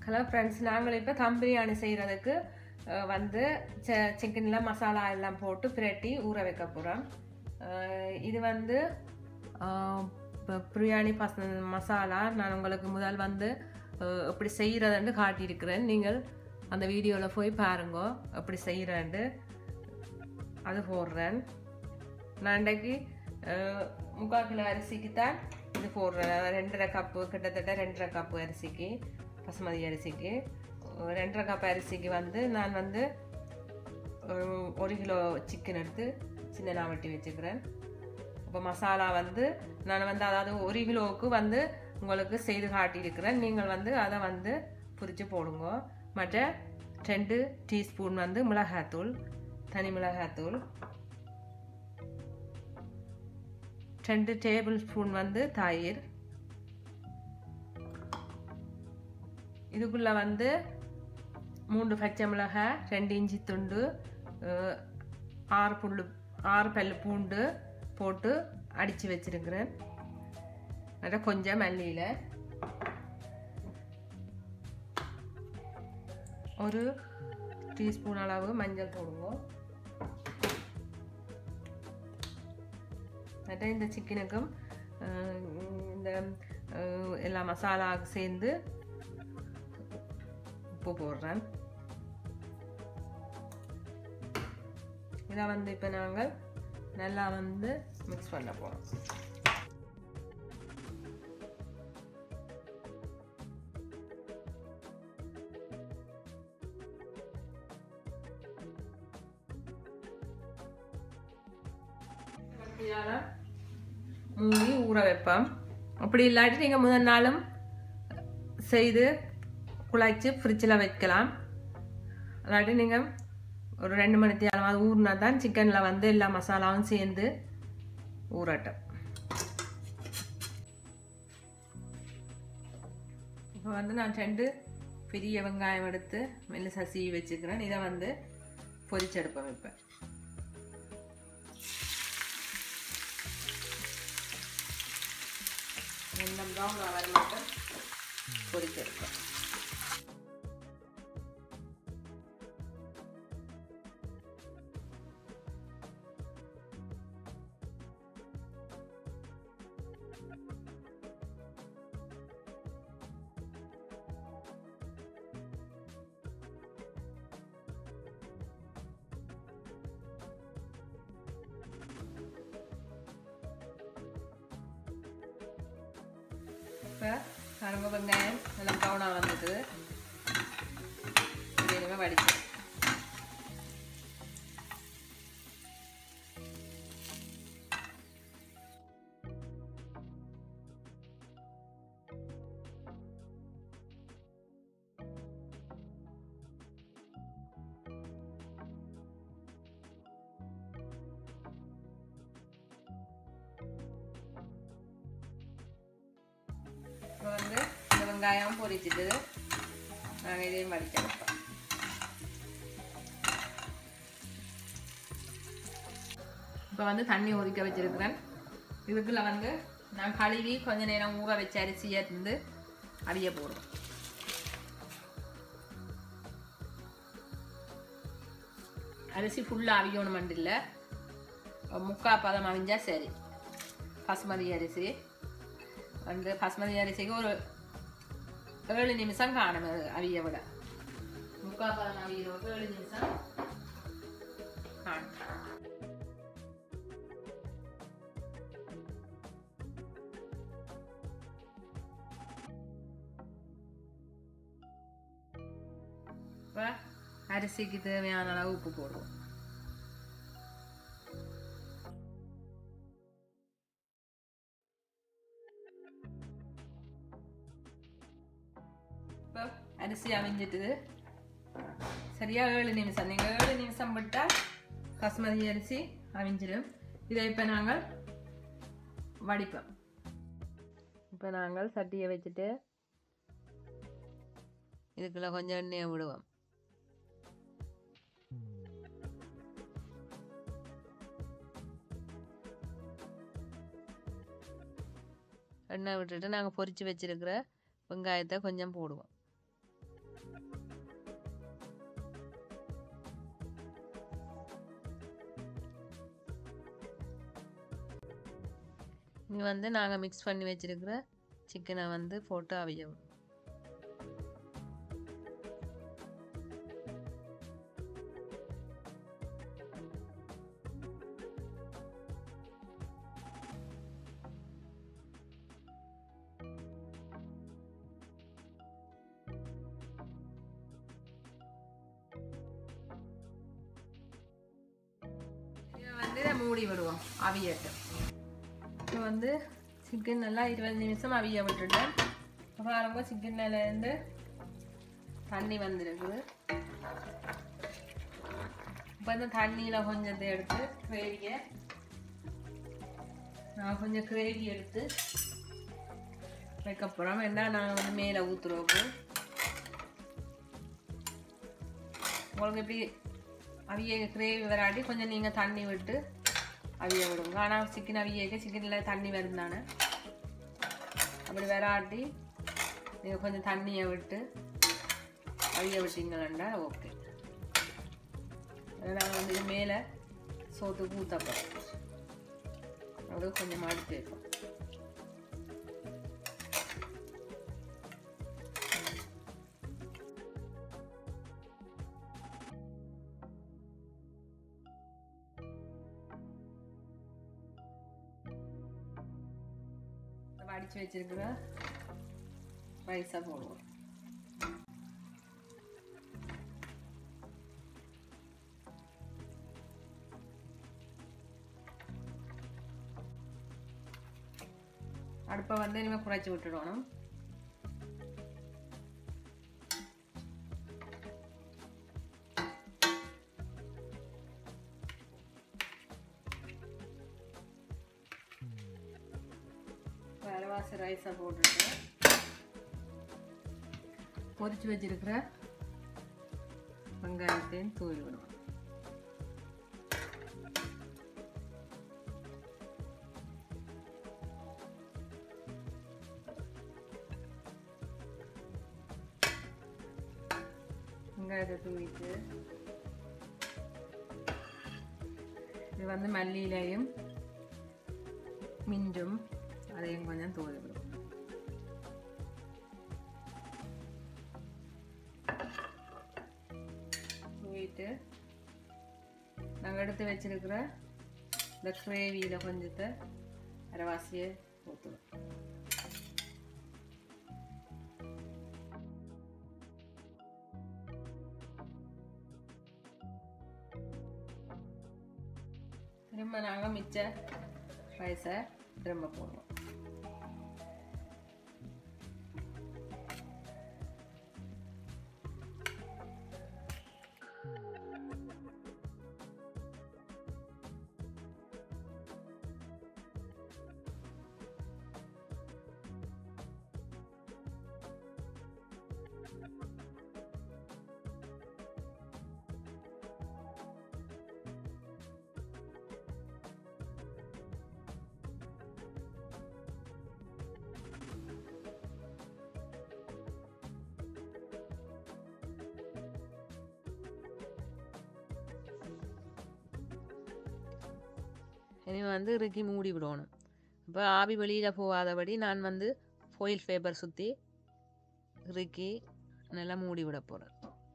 hello friends நாங்கள் இப்போ தம் பிரியாணி செய்கிறதுக்கு வந்து சிக்கனில் மசாலா எல்லாம் போட்டு பிரட்டி ஊற வைக்க போகிறோம் இது வந்து அஹ், ப- பிரியாணி பச மசாலா நான் உங்களுக்கு முதல் வந்து அஹ், எப்படி செய்கிறதுன்னு காட்டியிருக்கிறேன் நீங்கள் அந்த வீடியோவில் போய் பாருங்க எப்படி செய்கிறேன்ட்டு அது போடுறேன் நான் இன்றைக்கு அஹ், முக்கால் கிலோ அரிசிக்கு தான் இது போடுறேன் அதாவது ரெண்டரை கப்பு கிட்டத்தட்ட ரெண்டரை கப்பு அரிசிக்கு பசுமதி அரிசிக்கு அஹ், ரெண்டரை கப் அரிசிக்கு வந்து நான் வந்து அஹ், ஒரு கிலோ சிக்கன் எடுத்து சின்னதாக வெட்டி வச்சுக்கிறேன் இப்போ மசாலா வந்து நான் வந்து அதாவது ஒரு கிலோவுக்கு வந்து உங்களுக்கு செய்து காட்டியிருக்கிறேன் நீங்கள் வந்து அதை வந்து புரித்து போடுங்க மற்ற ரெண்டு டீஸ்பூன் வந்து மிளகாத்தூள் தனி மிளகாத்தூள் ரெண்டு டேபிள் ஸ்பூன் வந்து தயிர் இதுக்குள்ளே வந்து மூன்று பச்சை மிளகாய் ரெண்டு இஞ்சி துண்டு அஹ், ஆறு புல்லு ஆறு பல்லு பூண்டு போட்டு அடித்து வச்சிருக்கிறேன் அப்புறம் கொஞ்சம் மல்லியில் ஒரு டீஸ்பூன் அளவு மஞ்சள் போடுங்க அப்புறம் இந்த சிக்கனுக்கும் அஹ், இந்த அஹ், எல்லா மசாலா சேர்ந்து உப்பு போடுறேன் இதை வந்து இப்போ நாங்கள் நல்லா வந்து மிக்ஸ் பண்ண போகிறோம் மூடி ஊற வைப்போம் அப்படி இல்லாட்டி நீங்கள் முதல் நாளும் செய்து குழைச்சி ஃப்ரிட்ஜில் வைக்கலாம் அல்லாட்டி நீங்கள் ஒரு ரெண்டு மணி தேவை ஊறினா தான் சிக்கனில் வந்து எல்லா மசாலாவும் சேர்ந்து ஊறட்டும் இப்போ வந்து நான் ரெண்டு பெரிய வெங்காயம் எடுத்து மெல்ல சீவி வச்சுக்கிறேன் இதை வந்து பொரிச்செடுப்பேன் வைப்பேன் ரெண்டும் ப்ரௌன் வர மட்டும் பொரிச்செடுப்பேன் இப்போ கரும்பு வெங்காயம் நல்லா ப்ரௌனாக வந்துட்டு இது இனிமேல் வடிக்கும் இப்போ வந்து இந்த வெங்காயம் பொரிச்சிட்டு நாங்கள் இதையும் வடிக்க வைப்போம் இப்போ வந்து தண்ணி ஒதுக்க வச்சிருக்கிறேன் இதுக்குள்ள வந்து நான் கழுவி கொஞ்ச நேரம் ஊற வச்ச அரிசியை இருந்து அவிய போடுவோம் அரிசி ஃபுல்லாக அவியணும் இல்லை முக்கா பதம் அவிஞ்சா சரி பசுமதி அரிசி வந்து பசுமதி அரிசிக்கு ஒரு ஏழு நிமிஷம் காணும் அது அவிய விட முக்கால் பதம் அவியறதுக்கு ஏழு நிமிஷம் காணும் இப்போ அரிசிக்கு தேவையான அளவு உப்பு போடுவோம் இப்போ அரிசி அவிஞ்சிட்டுது சரியா ஏழு நிமிஷம் நீங்கள் ஏழு நிமிஷம் விட்டால் பசுமதி அரிசி அவிஞ்சிடும் இதை இப்போ நாங்கள் வடிப்போம் இப்போ நாங்கள் சட்டியை வச்சுட்டு இதுக்குள்ள கொஞ்சம் எண்ணெயை விடுவோம் எண்ணெய் விட்டுட்டு நாங்கள் பொரிச்சு வச்சிருக்கிற வெங்காயத்தை கொஞ்சம் போடுவோம் நீ வந்து நாங்கள் மிக்ஸ் பண்ணி வச்சிருக்கிற சிக்கனை வந்து போட்டு அவிய விடும் இதை வந்து மூடி விடுவோம் அவியட்டு இப்போ வந்து சிக்கன் நல்லா இருபது நிமிஷம் அவிய விட்டுட்டேன் இப்போ பாருங்க சிக்கன்லேருந்து தண்ணி வந்துருக்குது இப்போ இந்த தண்ணியில் கொஞ்சத்தை எடுத்து கிரேவியை நான் கொஞ்சம் கிரேவி எடுத்து வைக்க போகிறோம் என்ன நாங்கள் வந்து மேலே ஊற்றுறோம் உங்களுக்கு எப்படி அவிய கிரேவி வராட்டி கொஞ்சம் நீங்கள் தண்ணி விட்டு அவிய விடுங்க ஆனால் சிக்கன் அவியக்க சிக்கனில் தண்ணி வரும் தானே அப்படி வராட்டி நீங்கள் கொஞ்சம் தண்ணியை விட்டு அவிய விட்டீங்களா ஓகே நாங்கள் வந்து இது மேலே சோத்துக்கு ஊற்றப்போம் அப்படியே கொஞ்சம் அடுத்து வைப்போம் அடித்து வச்சிருக்கிற ரைஸாக போடுவோம் அடுப்பை வந்து இனிமேல் குறைச்சி விட்டுடணும் அரைவாசி ரைஸை போட்டுட்டு பொரிச்சு வச்சிருக்கிற வெங்காயத்தையும் தூவி விடுவோம் வெங்காயத்தை தூவிட்டு இது வந்து மல்லியிலையும் மிஞ்சும் அதையும் கொஞ்சம் தூவி விடுவோம் தூவிட்டு நாங்கள் எடுத்து வச்சிருக்கிற இந்த கிரேவியில் கொஞ்சத்தை அரைவாசியை ஊற்றுவோம் திரும்ப நாங்கள் மிச்ச ரைஸை திரும்ப போடுவோம் இனி வந்து இறுக்கி மூடி விடணும் இப்போ ஆவி வெளியில் போகாதபடி நான் வந்து ஃபோயில் பேப்பர் சுற்றி இறுக்கி நல்லா மூடி விட போகிறேன்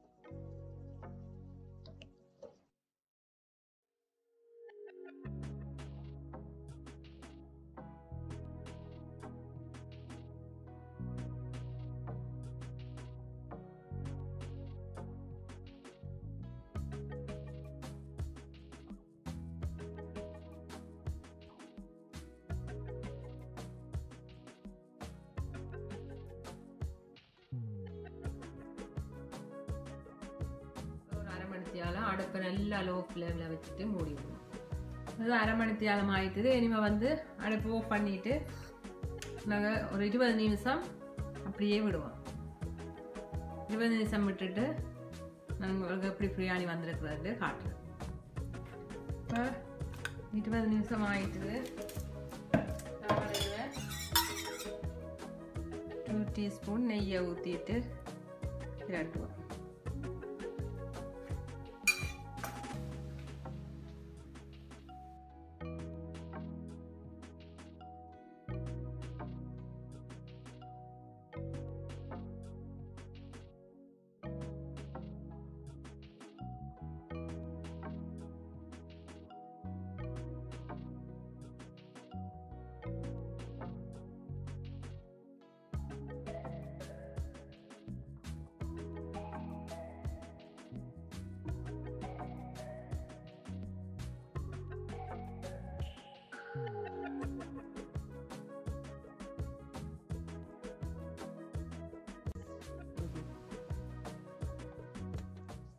ஒரு அரை மணித்தியாலம் அடுப்பை நல்லா லோ ஃப்ளேமில் வச்சுட்டு மூடி விடணும் அது அரை மணித்தியாலம் ஆயிட்டுது இனிமேல் வந்து அடுப்பு ஆஃப் பண்ணிட்டு நாங்கள் ஒரு இருபது நிமிஷம் அப்படியே விடுவோம் இருபது நிமிஷம் விட்டுட்டு நான் உங்களுக்கு எப்படி பிரியாணி வந்திருக்கிறது காட்டுறேன் இப்போ இருபது நிமிஷம் ஆயிட்டுது டூ டீஸ்பூன் நெய்யை ஊற்றிட்டு பிரட்டுவோம்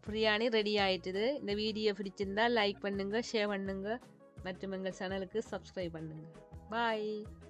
பிரியாணி ரெடி ஆயிட்டுது இந்த வீடியோ பிடிச்சிருந்தா லைக் பண்ணுங்கள் ஷேர் பண்ணுங்கள் மற்றும் எங்கள் சேனலுக்கு சப்ஸ்கிரைப் பண்ணுங்கள் பாய்